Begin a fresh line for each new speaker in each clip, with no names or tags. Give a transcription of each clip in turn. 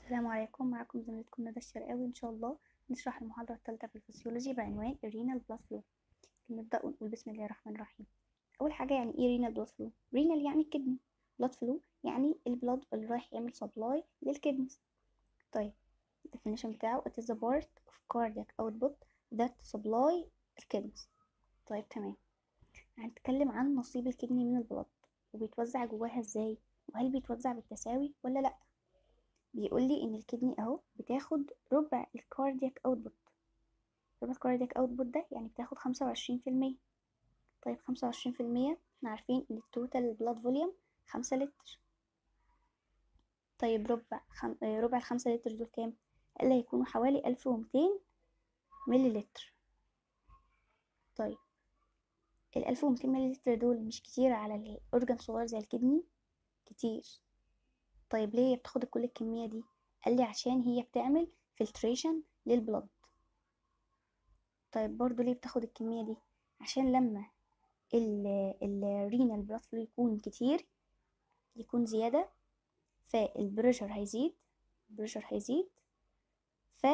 السلام عليكم معكم زميلتكم ندى الشرقاوي إن شاء الله نشرح المحاضرة الثالثة في الفسيولوجي بعنوان الرينال بلاد فلو نبدأ ونقول بسم الله الرحمن الرحيم أول حاجة يعني إيه رينال بلاد فلو؟ رينال يعني الكدني بلاد فلو يعني البلاد اللي رايح يعمل سبلاي للكدنيز طيب الديفينيشن بتاعه it is a part of cardiac output that supply الكدنيز طيب تمام هنتكلم عن نصيب الكدني من البلاد وبيتوزع جواها ازاي وهل بيتوزع بالتساوي ولا لأ بيقول لي ان الكدني اهو بتاخد ربع الكاردياك اوتبوت ربع الكاردياك اوتبوت ده يعني بتاخد خمسة وعشرين في المية طيب خمسة وعشرين في المية احنا عارفين ان التوتال بلاد فوليوم خمسة لتر طيب ربع خم... ربع الخمسة لتر دول كام قال لي هيكونوا حوالي ألف ومتين ملي لتر طيب الألف ومتين ملي لتر دول مش كتير على الأورجان صغير زي الكدني كتير طيب ليه بتاخد كل الكمية دي قال لي عشان هي بتعمل فلتريشن للبلد طيب برضو ليه بتاخد الكمية دي عشان لما الرينال بلاد فلو يكون كتير يكون زيادة فالبريشر هيزيد البريشر هيزيد ف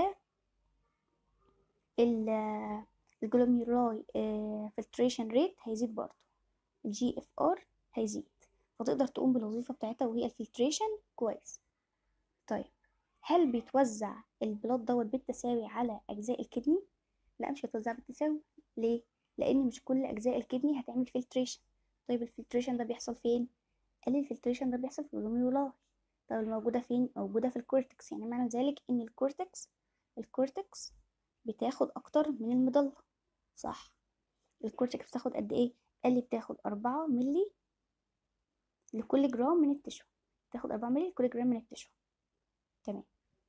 الجلوميرولاي فلتريشن ريت هيزيد برضو الجي اف ار هيزيد فتقدر تقوم بالوظيفة بتاعتها وهي الفلتريشن كويس طيب هل بيتوزع البلاد دوت بالتساوي على أجزاء الكدني؟ لا مش هيتوزع بالتساوي ليه؟ لأن مش كل أجزاء الكدني هتعمل فلتريشن طيب الفلتريشن ده بيحصل فين؟ قال لي الفلتريشن ده بيحصل في الجلوميرولاي طيب الموجودة فين؟ موجودة في الكورتكس يعني معنى ذلك إن الكورتكس الكورتكس بتاخد أكتر من المضلة صح الكورتكس بتاخد قد إيه؟ قال لي بتاخد أربعة ملي لكل جرام من التشو تاخد أربعة مللي لكل جرام من التشو تمام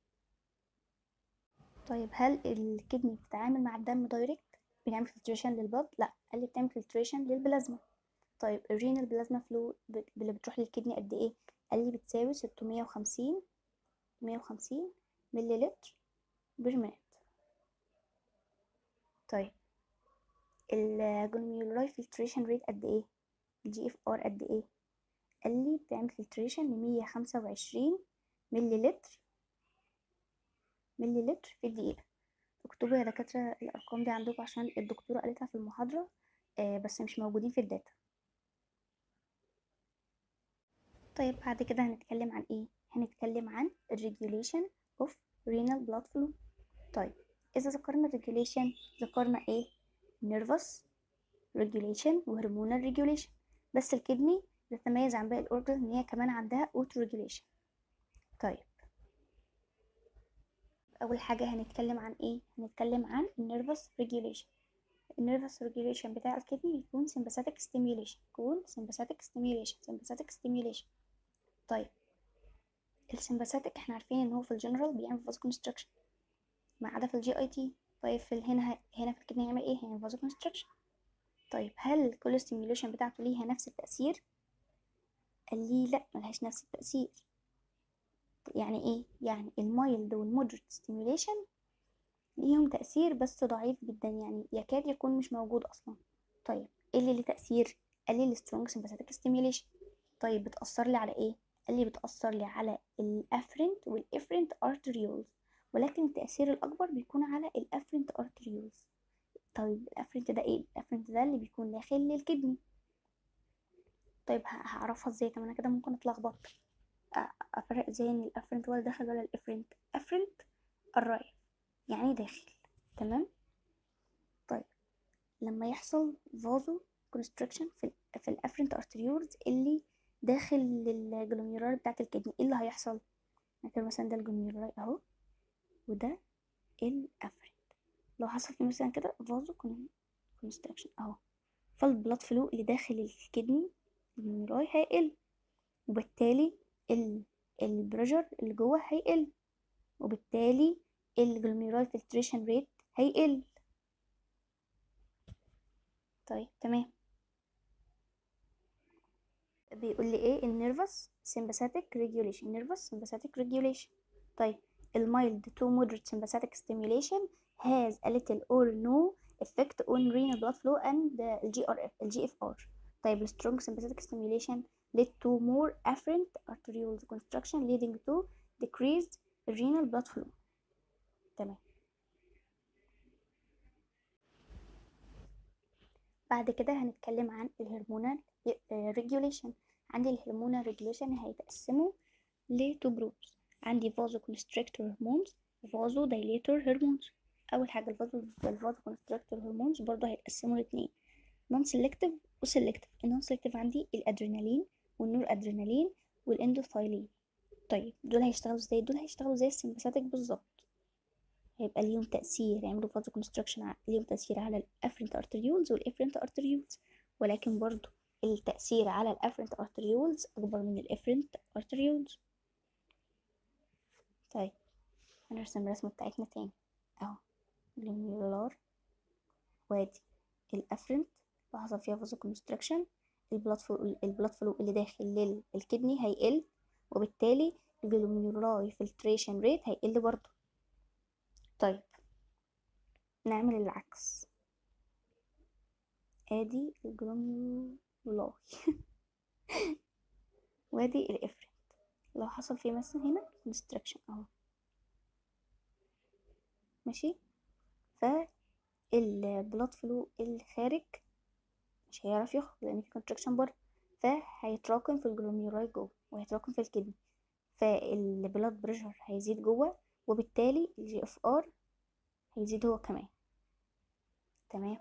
طيب هل الكدني بتتعامل مع الدم دايركت بنعمل فلتريشن للبلد لا قال لي بتعمل فلتريشن للبلازما طيب الرينال بلازما فلو اللي بتروح للكدني قد ايه قال لي بتساوي ستمية وخمسين مية وخمسين ملي لتر بير مينت طيب الجلوميرولاي فلتريشن ريت قد ايه الجي اف ار قد ايه قال لي بتعمل فلتريشن لمية خمسة وعشرين ملي لتر ملي لتر في الدقيقة اكتبوا يا دكاترة الأرقام دي عندكم عشان الدكتورة قالتها في المحاضرة آه بس مش موجودين في الداتا طيب بعد كده هنتكلم عن ايه هنتكلم عن الريجوليشن اوف renal blood flow طيب إذا ذكرنا الريجوليشن ذكرنا ايه nervous regulation وهرمونال regulation بس الكدني تتميز عن باقي الأورجن إن هي كمان عندها auto regulation طيب أول حاجة هنتكلم عن إيه؟ هنتكلم عن nervous regulation النيرفس regulation بتاع الكدني يكون sympathetic stimulation يكون sympathetic stimulation sympathetic stimulation طيب السمباثيك احنا عارفين ان هو في الجنرال بيعمل vasoconstriction ما عدا في الجي اي تي طيب في هنا هنا في الكدني هيعمل ايه هيعمل vasoconstriction طيب هل كل stimulation بتاعته ليها نفس التأثير قال لي لا ملهاش نفس التأثير يعني ايه يعني المايلد والمودريت ستيميوليشن ليهم تأثير بس ضعيف جدا يعني يكاد يكون مش موجود اصلا طيب ايه اللي ليه تأثير قال لي السترونج سمباثيك ستيميوليشن طيب بتأثر لي على ايه قال لي بتأثر لي على الافرنت والافرنت ارتريولز ولكن التأثير الأكبر بيكون على الافرنت ارتريولز طيب الافرنت ده ايه الافرنت ده اللي بيكون داخل للكدني طيب هعرفها ازاي طب انا كده ممكن اتلخبط افرق ازاي ان الافرنت ولا داخل ولا الافرنت افرنت الرايح يعني داخل تمام طيب لما يحصل فازو كونستريكشن في في الافرنت ارتريولز اللي داخل الجلوميرال بتاعت الكدني ايه اللي هيحصل مثلا مثلا ده الجلوميرال اهو وده الافرنت لو حصل في مثلا كده فازو كونستريكشن اهو فالبلاد فلو اللي داخل الكدني الجلوميرولاي هيقل وبالتالي البريشر اللي جوه هيقل وبالتالي الجلوميرولاي فلتريشن ريت هيقل طيب تمام بيقول لي ايه النيرفس sympathetic regulation nervous sympathetic regulation طيب المايلد to moderate sympathetic stimulation has a little or no effect on renal blood flow and the GRF الGFR طيب strong sympathetic stimulation lead to more afferent arterioles construction leading to decreased renal blood flow تمام بعد كده هنتكلم عن الهرمونال ريجوليشن عندي الهرمونال ريجوليشن هيتقسموا ل two groups عندي vasoconstrictor hormones وفازو dilator hormones اول حاجه الفازو الفازوكونستريكتور هرمونز برضه هيتقسموا لاتنين نون سيلكتيف وسيلكتيف النون سيلكتيف عندي الادرينالين والنور ادرينالين والاندوثايلين طيب دول هيشتغلوا ازاي دول هيشتغلوا زي السمباثيك بالظبط هيبقى ليهم تأثير يعملوا فازو كونستراكشن ليهم تأثير على الافرنت ارتريولز والافرنت ارتريولز ولكن برضو التأثير على الافرنت ارتريولز أكبر من الافرنت ارتريولز طيب هنرسم الرسمة بتاعتنا تاني اهو الجلوميرولار وادي الافرنت اللي حصل فيها فازو كونستراكشن البلاد فلو البلاد فلو اللي داخل للكدني هيقل وبالتالي الجلوميرولاي فلتريشن ريت هيقل برضو طيب نعمل العكس ادي الجلوميرولاي وادي الافرنت لو حصل فيه مثلا هنا كونستراكشن اهو ماشي فالبلاد فلو اللي خارج مش هيعرف يخرج لان في كونتراكشن بره فهيتراكم في الجلوميرولاي جوه وهيتراكم في الكدني فالبلاد بريشر هيزيد جوه وبالتالي الجي اف ار هيزيد هو كمان تمام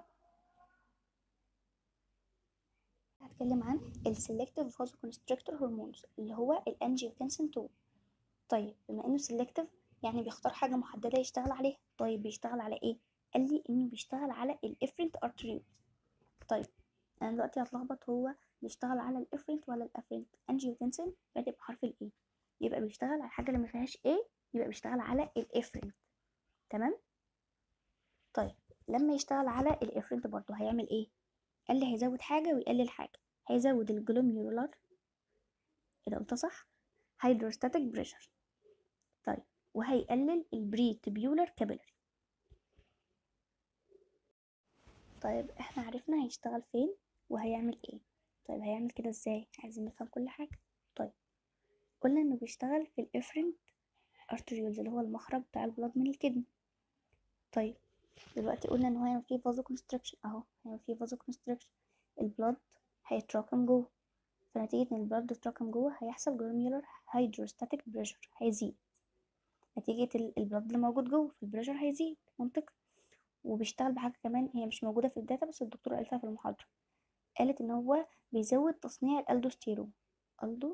هتكلم عن السلكتيف فازوكونستريكتور هرمونز اللي هو الانجيوتنسين 2 طيب بما انه سلكتيف يعني بيختار حاجه محدده يشتغل عليها طيب بيشتغل على ايه قال لي انه بيشتغل على الافرنت ارتريولز طيب انا دلوقتي هتلخبط هو بيشتغل على الافرنت ولا الافرنت انجيوتنسين بادئ بحرف الاي يبقى بيشتغل على الحاجه اللي ما فيهاش ايه يبقى بيشتغل على الافرنت تمام طيب لما يشتغل على الافرنت برضو هيعمل ايه قال لي هيزود حاجه ويقلل حاجه هيزود الجلوميرولار اذا قلت صح هيدروستاتيك بريشر طيب وهيقلل البري تبيولر كابيلاري طيب احنا عرفنا هيشتغل فين وهيعمل ايه طيب هيعمل كده ازاي عايزين نفهم كل حاجه طيب قلنا انه بيشتغل في الافرنت ارتريولز اللي هو المخرج بتاع البلاد من الكدني طيب دلوقتي قلنا ان هو هيعمل فيه فازو كونستراكشن اهو هيعمل فيه فازو كونستراكشن البلاد هيتراكم جوه فنتيجة ان البلاد اتراكم جوه هيحصل جلوميرولار هيدروستاتيك بريشر هيزيد نتيجة البلاد اللي موجود جوه فالبريشر هيزيد منطقي وبيشتغل بحاجة كمان هي مش موجودة في الداتا بس الدكتورة قالتها في المحاضرة قالت ان هو بيزود تصنيع الالدوستيرون الدو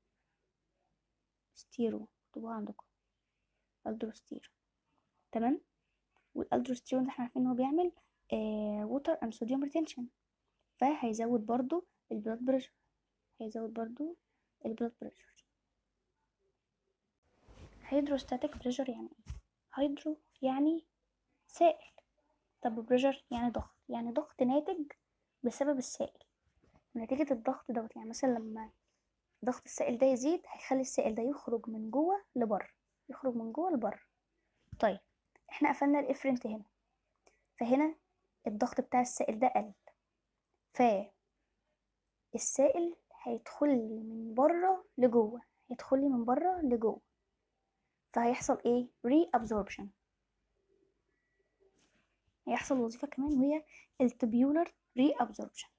ستيرو اكتبوها عندكم الدروستيرون تمام والالدروستيرون ده احنا عارفين ان هو بيعمل ووتر اند صوديوم ريتنشن فهيزود برضو البلاد بريشر هيزود برضو البلاد بريشر هيدروستاتيك بريشر يعني ايه هيدرو يعني سائل طب بريشر يعني ضغط يعني ضغط ناتج بسبب السائل نتيجة الضغط دوت يعني مثلا لما ضغط السائل ده يزيد هيخلي السائل ده يخرج من جوه لبره يخرج من جوه لبره طيب احنا قفلنا الافرنت هنا فهنا الضغط بتاع السائل ده قل فالسائل هيدخل لي من بره لجوه هيدخل لي من بره لجوه فهيحصل ايه ري ابزوربشن هيحصل وظيفه كمان وهي التبيولر ري ابزوربشن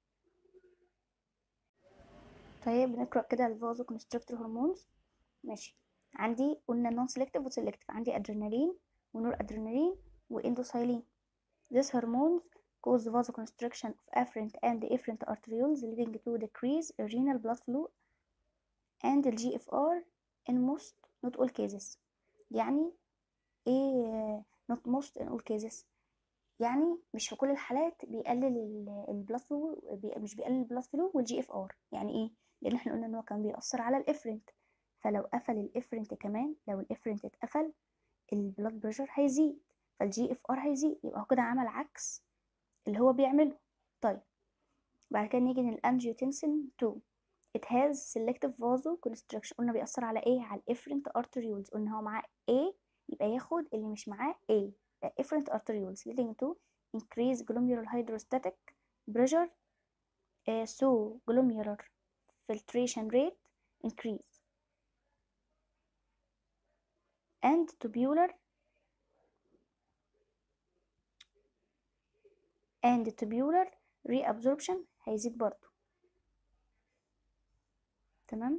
طيب بنقرا كده الفازو كونستريكتور هرمونز ماشي عندي قلنا نون سيلكتيف وسيلكتيف عندي ادرينالين ونور ادرينالين واندوثايلين These hormones cause vasoconstriction of afferent and efferent arterioles leading to decrease renal blood flow and the GFR in most not all cases يعني ايه not most in all cases يعني مش في كل الحالات بيقلل البلاد فلو بي مش بيقلل البلاد فلو والجي اف ار يعني ايه لان احنا قلنا ان هو كان بيأثر على الافرنت فلو قفل الافرنت كمان لو الافرنت اتقفل البلاد بريشر هيزيد فالجي اف ار هيزيد يبقى هو كده عمل عكس اللي هو بيعمله طيب بعد كده نيجي للانجيوتنسين 2 it has selective vasoconstriction قلنا بيأثر على ايه على الافرنت arterioles قلنا هو معاه A يبقى ياخد اللي مش معاه A efferent arterioles leading to increase glomerular hydrostatic pressure uh, so glomerular filtration rate increase and tubular and tubular reabsorption هيزيد برضو تمام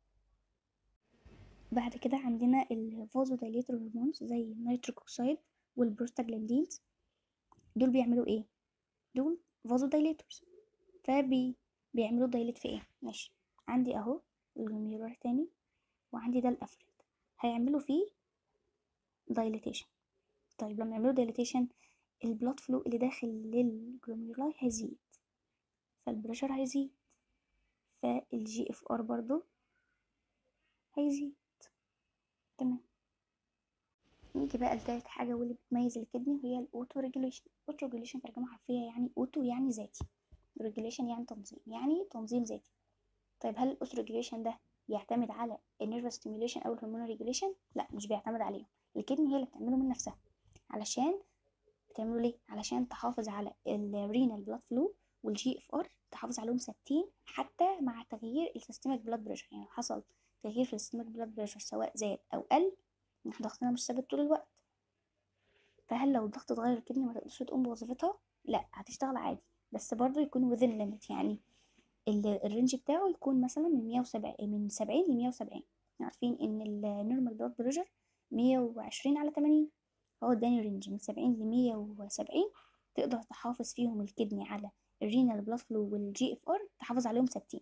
بعد كده عندنا الفازودايليتور هرمونز زي النيتريك اوكسيد والبروستاجلاندينز دول بيعملوا ايه دول فازودايليتورز فبي بيعملوا دايليت في ايه ماشي عندي اهو الجلوميرولار تاني وعندي ده الافرد هيعملوا فيه دايليتيشن طيب لما يعملوا دايليتيشن البلاد فلو اللي داخل للجلوميرولاي هيزيد فالبريشر هيزيد فالجي اف ار برضو هيزيد تمام نيجي بقى لتالت حاجة واللي بتميز الكدني وهي الأوتو ريجوليشن أوتو ريجوليشن ترجمة حرفية يعني أوتو يعني ذاتي ريجوليشن يعني تنظيم يعني تنظيم ذاتي طيب هل الأوتو ريجوليشن ده بيعتمد على النيرفس ستيميوليشن أو الهرمون ريجوليشن لا مش بيعتمد عليهم الكدني هي اللي بتعمله من نفسها علشان بتعمله ليه علشان تحافظ على الرينال بلاد فلو والجي اف ار تحافظ عليهم ثابتين حتى مع تغيير السيستميك بلاد بريشر يعني لو حصل تغيير في السيستميك بلاد بريشر سواء زاد او قل احنا ضغطنا مش ثابت طول الوقت فهل لو الضغط اتغير الكدني ما تقدرش تقوم بوظيفتها لا هتشتغل عادي بس برضه يكون within limit يعني الرينج بتاعه يكون مثلا من 170 من 70 ل 170 عارفين ان النورمال بلاد بريشر 120 على 80 فهو اداني رينج من 70 ل 170 تقدر تحافظ فيهم الكدني على الرينال بلاد فلو والجي اف ار تحافظ عليهم ثابتين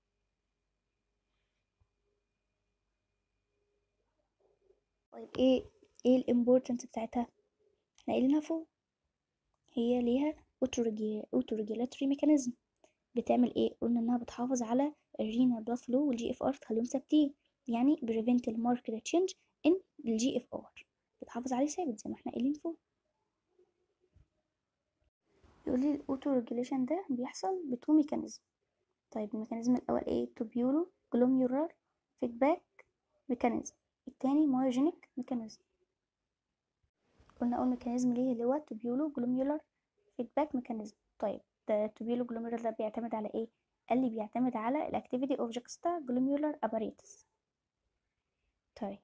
طيب ايه ايه الامبورتنس بتاعتها احنا قايلينها فوق هي ليها اوتو ريجولاتوري ميكانيزم بتعمل ايه قلنا انها بتحافظ على الرينال بلاد فلو والجي اف ار تخليهم ثابتين يعني بريفنت الماركت تشينج ان الجي اف ار بتحافظ عليه ثابت زي ما احنا قايلين فوق يقول لي الاوتو ريجوليشن ده بيحصل بتو ميكانيزم طيب الميكانيزم الاول ايه توبيولو جلوميرولار فيدباك ميكانيزم التاني مايوجينيك ميكانيزم قلنا اول ميكانيزم ليه اللي هو توبيولو جلوميرولار فيدباك ميكانيزم طيب ده توبيولو جلوميرولار ده بيعتمد على ايه قال لي بيعتمد على الاكتيفيتي اوف جاكستا جلوميرولار اباريتس طيب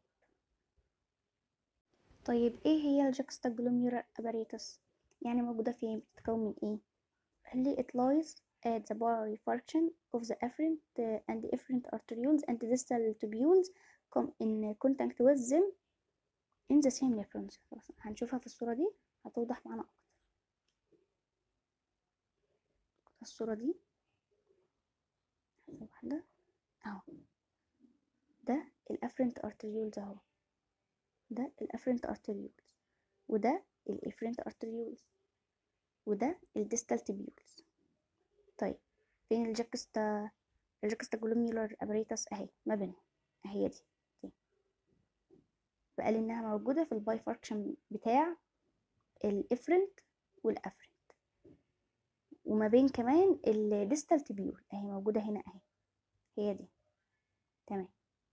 طيب ايه هي الجاكستا جلوميرولار اباريتس يعني موجودة فين بتتكون من ايه قال لي it lies at the body function of the afferent uh, and efferent arterioles and distal tubules come in contact with them in the same nephron خلاص هنشوفها في الصورة دي هتوضح معانا أكتر الصورة دي واحدة اهو ده الافرنت arterioles اهو ده الافرنت arterioles وده الافرنت arterioles وده الديستال تبيولز طيب فين الجاكستا الجاكستا جلوميولار ابريتس اهي ما بينهم اهي دي دي فقال انها موجوده في الباي فاركشن بتاع الافرنت والافرنت وما بين كمان الديستال تبيول اهي موجوده هنا اهي هي دي تمام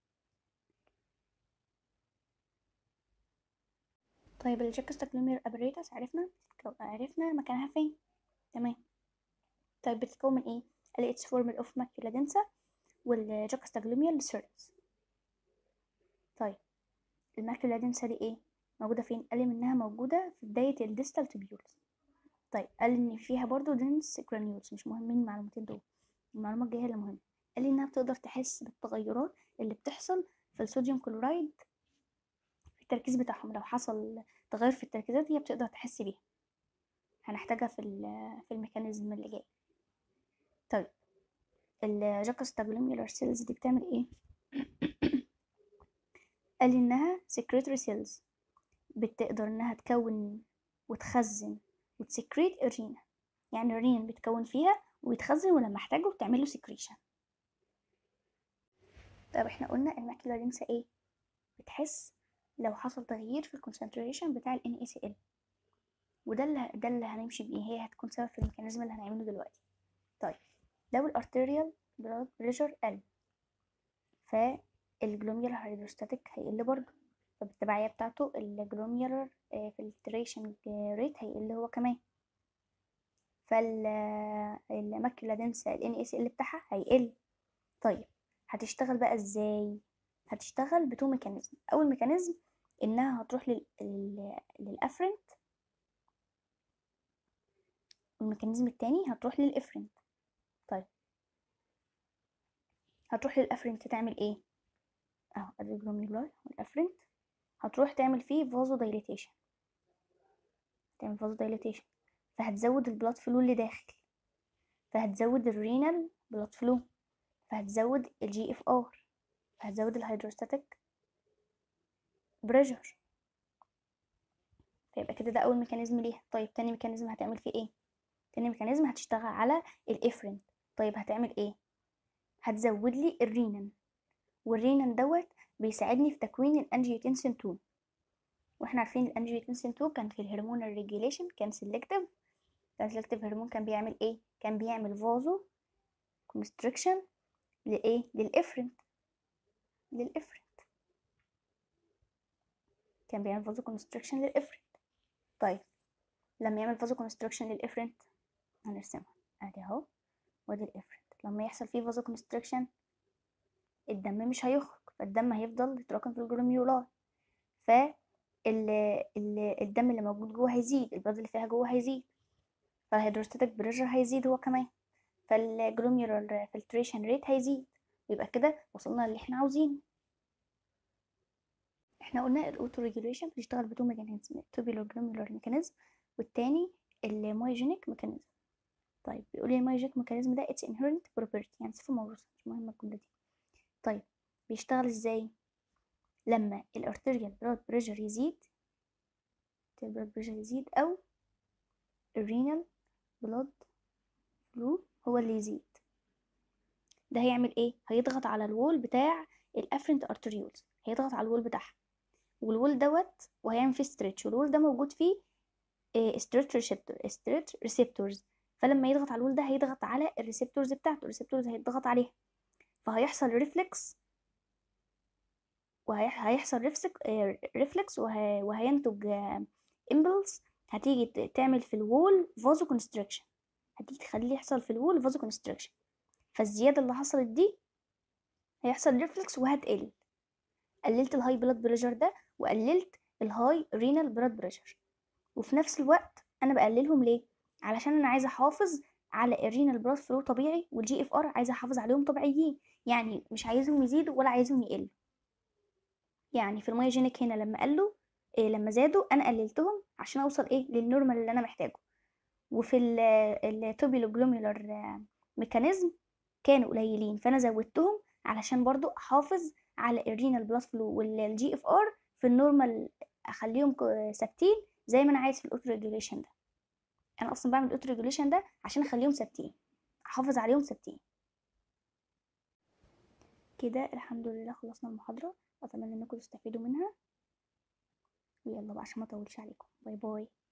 طيب الجاكستا جلوميولار ابريتس عرفنا عرفنا مكانها فين تمام طيب بتتكون من ايه قال اتس فورمال اوف ماكيولا دنسا والجاكستاجلوميال سيرفس طيب الماكيولا دنسا دي ايه موجودة فين قال لي منها موجودة في بداية الديستال تبيولز طيب قال ان فيها برضو دنس جرانيولز مش مهمين المعلومتين دول المعلومة الجاية اللي مهمة قال لي انها بتقدر تحس بالتغيرات اللي بتحصل في الصوديوم كلورايد في التركيز بتاعهم لو حصل تغير في التركيزات هي بتقدر تحس بيها هنحتاجها في في الميكانيزم اللي جاي طيب الجاكوستاجلوميولار سيلز دي بتعمل ايه قال انها secretory cells بتقدر انها تكون وتخزن وتسكريت الرينا يعني الرين بتكون فيها ويتخزن ولما احتاجه بتعمله سكريشن طب احنا قلنا الماكيولا لينسا ايه بتحس لو حصل تغيير في الكونسنتريشن بتاع ال NaCl وده اللي ده اللي هنمشي بيه هي هتكون سبب في الميكانيزم اللي هنعمله دلوقتي طيب لو الارتيريال بلاد بريشر قل فالجلوميرال هيدروستاتيك هيقل برضه فبالتبعية بتاعته الجلوميرال فلتريشن ريت هيقل هو كمان فالماكيولا دنسا ال NaCl بتاعها هيقل طيب هتشتغل بقى ازاي هتشتغل بتو ميكانيزم اول ميكانيزم انها هتروح لل... لل... للافرنت والميكانيزم التاني هتروح للافرنت طيب هتروح للافرنت تعمل ايه اهو ادي الجلوميرولار والافرنت هتروح تعمل فيه فازو دايليتيشن تعمل فازو دايليتيشن فهتزود البلاد فلو اللي داخل فهتزود الرينال بلاد فلو فهتزود الجي اف ار فهتزود الهيدروستاتيك بريشر فيبقى كده ده اول ميكانيزم ليها طيب تاني ميكانيزم هتعمل فيه ايه تاني ميكانيزم هتشتغل على الافرنت طيب هتعمل ايه هتزود لي الرينين والرينين دوت بيساعدني في تكوين الانجيوتنسين 2 واحنا عارفين الانجيوتنسين 2 كان في الهرمون ريجيليشن كان سيلكتيف كان سيلكتيف هرمون كان بيعمل ايه كان بيعمل فازو كونستريكشن لايه للافرنت للافرنت كان بيعمل فازو كونستريكشن للافرنت طيب لما يعمل فازو كونستريكشن للافرنت هنرسمها ادي اهو وادي الافرنت لما يحصل فيه فازو كونستريكشن الدم مش هيخرج فالدم هيفضل يتراكم في الجلوميرولاي ف الدم اللي موجود جوه هيزيد البلد اللي فيها جوه هيزيد فالهيدروستاتيك بريشر هيزيد هو كمان فالجلوميرال فلتريشن ريت هيزيد يبقى كده وصلنا اللي احنا عاوزينه احنا قلنا الاوتو ريجوليشن بيشتغل بتو ميكانيزم التوبيلو جلوميرال ميكانيزم والتاني المايجينيك ميكانيزم طيب بيقول لي المايجينيك ميكانيزم ده اتس انهيرنت بروبرتي يعني صفه موروثه مش مهمه الجمله دي طيب بيشتغل ازاي لما الارتريال بلاد بريشر يزيد البلاد بريشر يزيد او الرينال بلاد فلو هو اللي يزيد ده هيعمل ايه هيضغط على الوول بتاع الافرنت ارتريولز هيضغط على الوول بتاعها والوول دوت وهيعمل فيه ستريتش والوول ده موجود فيه ستريتش ريسبتور ستريتش ريسبتورز فلما يضغط على الوول ده هيضغط على الريسبتورز بتاعته الريسبتورز هيضغط عليها فهيحصل ريفلكس وهيحصل ريفلكس وهينتج امبلس هتيجي تعمل في الوول فازو كونستريكشن هتيجي تخليه يحصل في الوول فازو كونستريكشن فالزيادة اللي حصلت دي هيحصل ريفلكس وهتقل قللت الهاي بلاد بريشر ده وقللت الهاي رينال بلاد بريشر وفي نفس الوقت انا بقللهم ليه علشان انا عايزه احافظ على الرينال بلاد فلو طبيعي والجي اف ار عايزه احافظ عليهم طبيعيين يعني مش عايزهم يزيدوا ولا عايزهم يقلوا يعني في المايوجينيك هنا لما قالوا إيه لما زادوا انا قللتهم عشان اوصل ايه للنورمال اللي انا محتاجه وفي التوبيلو جلوميولار ميكانيزم كانوا قليلين فانا زودتهم علشان برضو احافظ على الرينال بلاد فلو والجي اف ار في النورمال اخليهم ثابتين زي ما انا عايز في الاوتو ريجوليشن ده انا اصلا بعمل الاوتو ريجوليشن ده عشان اخليهم ثابتين احافظ عليهم ثابتين كده الحمد لله خلصنا المحاضره اتمنى انكم تستفيدوا منها ويلا بقى عشان ما اطولش عليكم باي باي